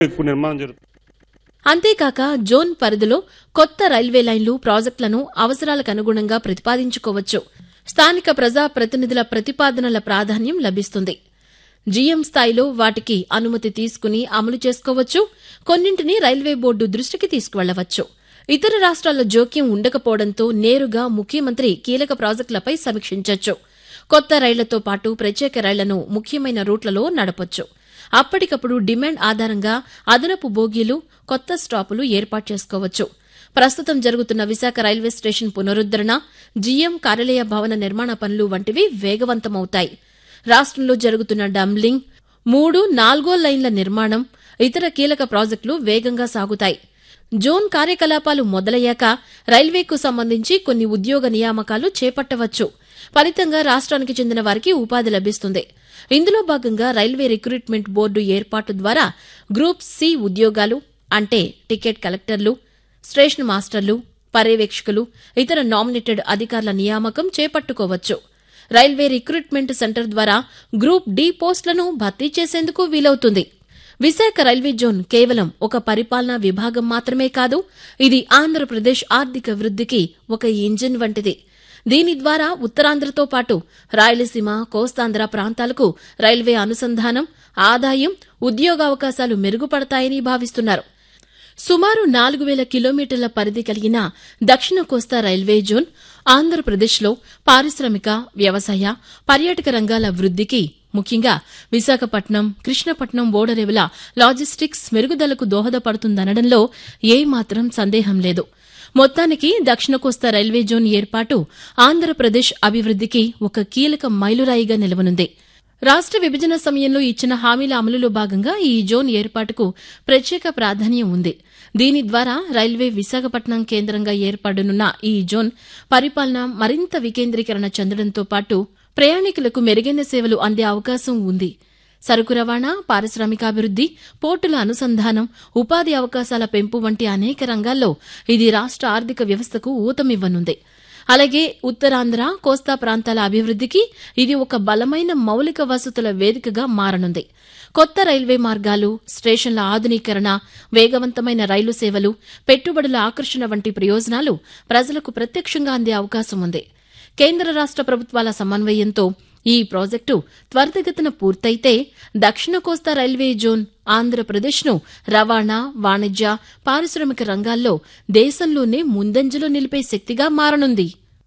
ఎక్కువ నిర్మాణం జరుగుతుంది అంతేకాక జోన్ పరిధిలో కొత్త రైల్వే లైన్లు ప్రాజెక్టులను అవసరాలకు అనుగుణంగా ప్రతిపాదించుకోవచ్చు స్థానిక ప్రజా ప్రతినిధుల ప్రతిపాదనల ప్రాధాన్యం లభిస్తుంది జీఎం స్థాయిలో వాటికి అనుమతి తీసుకుని అమలు చేసుకోవచ్చు కొన్నింటిని రైల్వే బోర్డు దృష్టికి తీసుకువెళ్లవచ్చు ఇతర రాష్ట్రాల జోక్యం ఉండకపోవడంతో నేరుగా ముఖ్యమంత్రి కీలక ప్రాజెక్టులపై సమీక్షించొచ్చు కొత్త రైళ్లతో పాటు ప్రత్యేక రైళ్లను ముఖ్యమైన రూట్లలో నడపొచ్చు అప్పటికప్పుడు డిమాండ్ ఆధారంగా అదనపు బోగీలు కొత్త స్టాపులు ఏర్పాటు చేసుకోవచ్చు ప్రస్తుతం జరుగుతున్న విశాఖ రైల్వే స్టేషన్ పునరుద్దరణ జీఎం కార్యాలయ భవన నిర్మాణ పనులు వంటివి వేగవంతమవుతాయి రాష్ట్రంలో జరుగుతున్న డంబ్లింగ్ మూడు నాలుగో లైన్ల నిర్మాణం ఇతర కీలక ప్రాజెక్టులు వేగంగా సాగుతాయి జోన్ కార్యకలాపాలు మొదలయ్యాక రైల్వేకు సంబంధించి కొన్ని ఉద్యోగ నియామకాలు చేపట్టవచ్చు ఫలితంగా రాష్ట్రానికి చెందిన వారికి ఉపాధి లభిస్తుంది ఇందులో భాగంగా రైల్వే రిక్రూట్మెంట్ బోర్డు ఏర్పాటు ద్వారా గ్రూప్ సి ఉద్యోగాలు అంటే టికెట్ కలెక్టర్లు స్టేషన్ మాస్టర్లు పర్యవేక్షకులు ఇతర నామినేటెడ్ అధికారుల నియామకం చేపట్టుకోవచ్చు రైల్వే రిక్రూట్మెంట్ సెంటర్ ద్వారా గ్రూప్ డి పోస్టులను భర్తీ చేసేందుకు వీలవుతుంది విశాఖ రైల్వే జోన్ కేవలం ఒక పరిపాలనా విభాగం మాత్రమే కాదు ఇది ఆంధ్రప్రదేశ్ ఆర్థిక వృద్ధికి ఒక ఇంజిన్ వంటిది దీని ద్వారా ఉత్తరాంధ్రతో పాటు రాయలసీమ కోస్తాంధ్ర ప్రాంతాలకు రైల్వే అనుసంధానం ఆదాయం ఉద్యోగావకాశాలు మెరుగుపడతాయని భావిస్తున్నారు సుమారు నాలుగు వేల కిలోమీటర్ల పరిధి కలిగిన దక్షిణ కోస్తా రైల్వే జోన్ ఆంధ్రప్రదేశ్లో పారిశ్రామిక వ్యవసాయ పర్యాటక రంగాల వృద్ధికి ముఖ్యంగా విశాఖపట్నం కృష్ణపట్నం ఓడరేవుల లాజిస్టిక్స్ మెరుగుదలకు దోహదపడుతుందనడంలో ఏమాత్రం సందేహం లేదు మొత్తానికి దక్షిణ కోస్తా రైల్వే జోన్ ఏర్పాటు ఆంధ్రప్రదేశ్ అభివృద్ధికి ఒక కీలక మైలురాయిగా నిలవనుంది రాష్ట్ర విభజన సమయంలో ఇచ్చిన హామీల అమలులో భాగంగా ఈ జోన్ ఏర్పాటుకు ప్రత్యేక ప్రాధాన్యం ఉంది దీని ద్వారా రైల్వే విశాఖపట్నం కేంద్రంగా ఏర్పడనున్న ఈ జోన్ పరిపాలన మరింత వికేంద్రీకరణ చెందడంతో పాటు ప్రయాణికులకు మెరుగైన సేవలు అందే అవకాశం ఉంది సరుకు రవాణా పారిశ్రామికాభివృద్ది పోర్టుల అనుసంధానం ఉపాధి అవకాశాల పెంపు వంటి అనేక రంగాల్లో ఇది రాష్ట్ర ఆర్థిక వ్యవస్థకు ఊతమివ్వనుంది అలాగే ఉత్తరాంధ్ర కోస్తా ప్రాంతాల అభివృద్దికి ఇది ఒక బలమైన మౌలిక వసతుల వేదికగా మారనుంది కొత్త రైల్వే మార్గాలు స్టేషన్ల ఆధునీకరణ వేగవంతమైన రైలు సేవలు పెట్టుబడుల ఆకర్షణ వంటి ప్రయోజనాలు ప్రజలకు ప్రత్యక్షంగా అందే అవకాశం ఉంది కేంద్ర రాష్ట్ర ప్రభుత్వాల సమన్వయంతో ఈ ప్రాజెక్టు త్వరితగతిన పూర్తయితే దక్షిణ కోస్తా రైల్వే జోన్ ఆంధ్రప్రదేశ్ను రవాణా వాణిజ్య పారిశ్రామిక రంగాల్లో దేశంలోనే ముందంజలో నిలిపే శక్తిగా మారనుంది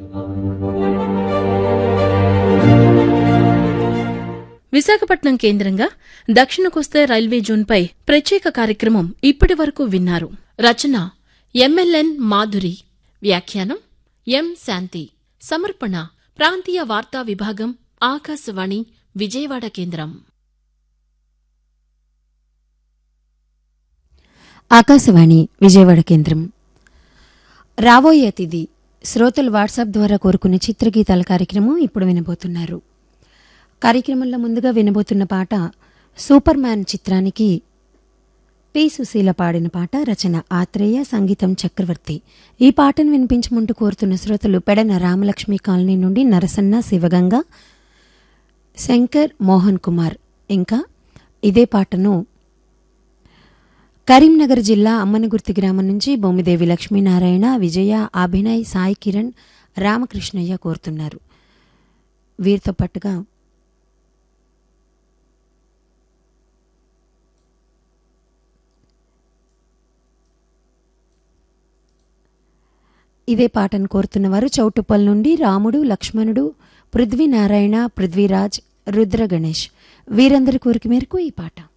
విశాఖపట్నం కేంద్రంగా దక్షిణ కోస్తా రైల్వే జోన్పై ప్రత్యేక కార్యక్రమం ఇప్పటి వరకు విన్నారు రచన ఎంఎల్ఎన్ మాధురి వ్యాఖ్యానం ఎం శాంతి సమర్పణ ప్రాంతీయ వార్తా విభాగం ఆకాశవాణి విజయవాడ కేంద్రం ఆకాశవాణి విజయవాడ కేంద్రం రాబోయే అతిథి శ్రోతలు వాట్సాప్ ద్వారా కోరుకునే చిత్రగీతాల కార్యక్రమం ఇప్పుడు వినబోతున్నారు కార్యక్రమంలో ముందుగా వినబోతున్న పాట సూపర్ మ్యాన్ చిత్రానికి పి సుశీల పాడిన పాట రచన ఆత్రేయ సంగీతం చక్రవర్తి ఈ పాటను వినిపించమంటూ కోరుతున్న శ్రోతలు పెడన రామలక్ష్మి కాలనీ నుండి నరసన్న శివగంగ శంకర్ మోహన్ కుమార్ ఇంకా ఇదే పాటను కరీంనగర్ జిల్లా అమ్మనగుర్తి గ్రామం నుంచి బొమ్మిదేవి లక్ష్మీనారాయణ విజయ అభినయ్ సాయి కిరణ్ రామకృష్ణయ్య కోరుతున్నారు వీరితో పాటుగా ఇదే పాటను కోరుతున్నవారు చౌటుప్పల్ నుండి రాముడు లక్ష్మణుడు పృథ్వీనారాయణ పృథ్వీరాజ్ రుద్ర గణేష్ వీరందరి కోరిక మేరకు ఈ పాట